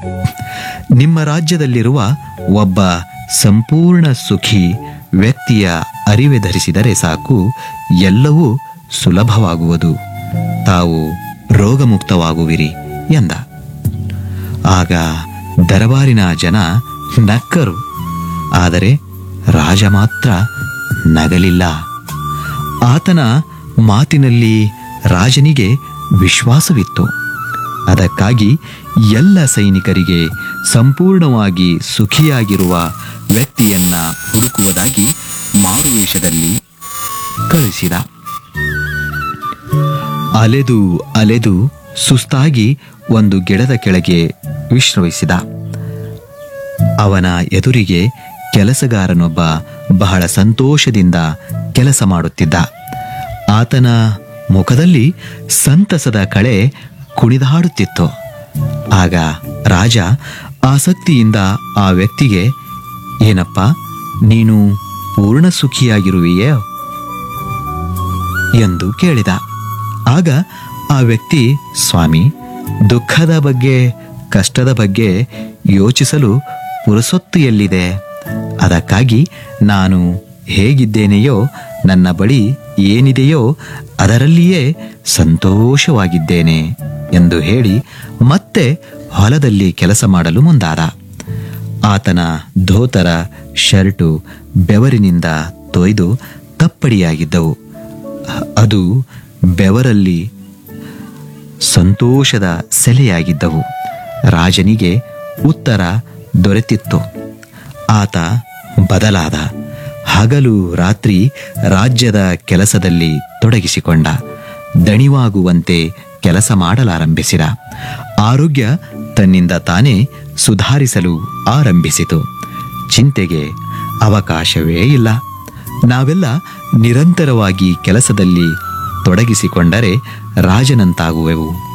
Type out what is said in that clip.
ನಿಮ್ಮ ರಾಜ್ಯದಲ್ಲಿರುವ ಒಬ್ಬ ಸಂಪೂರ್ಣ ಸುಖಿ ವ್ಯಕ್ತಿಯ ಅರಿವೆ ಧರಿಸಿದರೆ ಸಾಕು ಎಲ್ಲವೂ ಸುಲಭವಾಗುವುದು ತಾವು ರೋಗಮುಕ್ತವಾಗುವಿರಿ ಎಂದ ಆಗ ದರಬಾರಿನ ಜನ ನಕ್ಕರು ಆದರೆ ರಾಜ ಮಾತ್ರ ನಗಲಿಲ್ಲ ಆತನ ಮಾತಿನಲ್ಲಿ ರಾಜನಿಗೆ ವಿಶ್ವಾಸವಿತ್ತು ಅದಕ್ಕಾಗಿ ಎಲ್ಲ ಸೈನಿಕರಿಗೆ ಸಂಪೂರ್ಣವಾಗಿ ಸುಖಿಯಾಗಿರುವ ವ್ಯಕ್ತಿಯನ್ನ ಹುಡುಕುವುದಾಗಿ ಮಾರುವೇಷದಲ್ಲಿ ಕಳಿಸಿದ ಅಲೆದು ಅಲೆದು ಸುಸ್ತಾಗಿ ಒಂದು ಗಿಡದ ಕೆಳಗೆ ವಿಶ್ರಮಿಸಿದ ಅವನ ಎದುರಿಗೆ ಕೆಲಸಗಾರನೊಬ್ಬ ಬಹಳ ಸಂತೋಷದಿಂದ ಕೆಲಸ ಮಾಡುತ್ತಿದ್ದ ಆತನ ಮುಖದಲ್ಲಿ ಸಂತಸದ ಕಳೆ ಕುಣಿದಾಡುತ್ತಿತ್ತು ಆಗ ರಾಜ ಆಸಕ್ತಿಯಿಂದ ಆ ವ್ಯಕ್ತಿಗೆ ಏನಪ್ಪ ನೀನು ಪೂರ್ಣ ಸುಖಿಯಾಗಿರುವೆಯೇ ಎಂದು ಕೇಳಿದ ಆಗ ಆ ವ್ಯಕ್ತಿ ಸ್ವಾಮಿ ದುಃಖದ ಬಗ್ಗೆ ಕಷ್ಟದ ಬಗ್ಗೆ ಯೋಚಿಸಲು ಪುರಸೊತ್ತು ಎಲ್ಲಿದೆ ಅದಕ್ಕಾಗಿ ನಾನು ಹೇಗಿದ್ದೇನೆಯೋ ನನ್ನ ಬಳಿ ಏನಿದೆಯೋ ಅದರಲ್ಲಿಯೇ ಸಂತೋಷವಾಗಿದ್ದೇನೆ ಎಂದು ಹೇಳಿ ಮತ್ತೆ ಹೊಲದಲ್ಲಿ ಕೆಲಸ ಮಾಡಲು ಮುಂದಾದ ಆತನ ಧೋತರ ಶರ್ಟು ಬೆವರಿನಿಂದ ತೊಯ್ದು ತಪ್ಪಡಿಯಾಗಿದ್ದವು ಅದು ಬೆವರಲ್ಲಿ ಸಂತೋಷದ ಸೆಲೆಯಾಗಿದ್ದವು ರಾಜನಿಗೆ ಉತ್ತರ ದೊರೆತಿತ್ತು ಆತ ಬದಲಾದ ಹಗಲು ರಾತ್ರಿ ರಾಜ್ಯದ ಕೆಲಸದಲ್ಲಿ ತೊಡಗಿಸಿಕೊಂಡ ದಣಿವಾಗುವಂತೆ ಕೆಲಸ ಮಾಡಲಾರಂಭಿಸಿದ ಆರೋಗ್ಯ ತನ್ನಿಂದ ತಾನೇ ಸುಧಾರಿಸಲು ಆರಂಭಿಸಿತು ಚಿಂತೆಗೆ ಅವಕಾಶವೇ ಇಲ್ಲ ನಾವೆಲ್ಲ ನಿರಂತರವಾಗಿ ಕೆಲಸದಲ್ಲಿ ತೊಡಗಿಸಿಕೊಂಡರೆ ರಾಜನಂತಾಗುವೆವು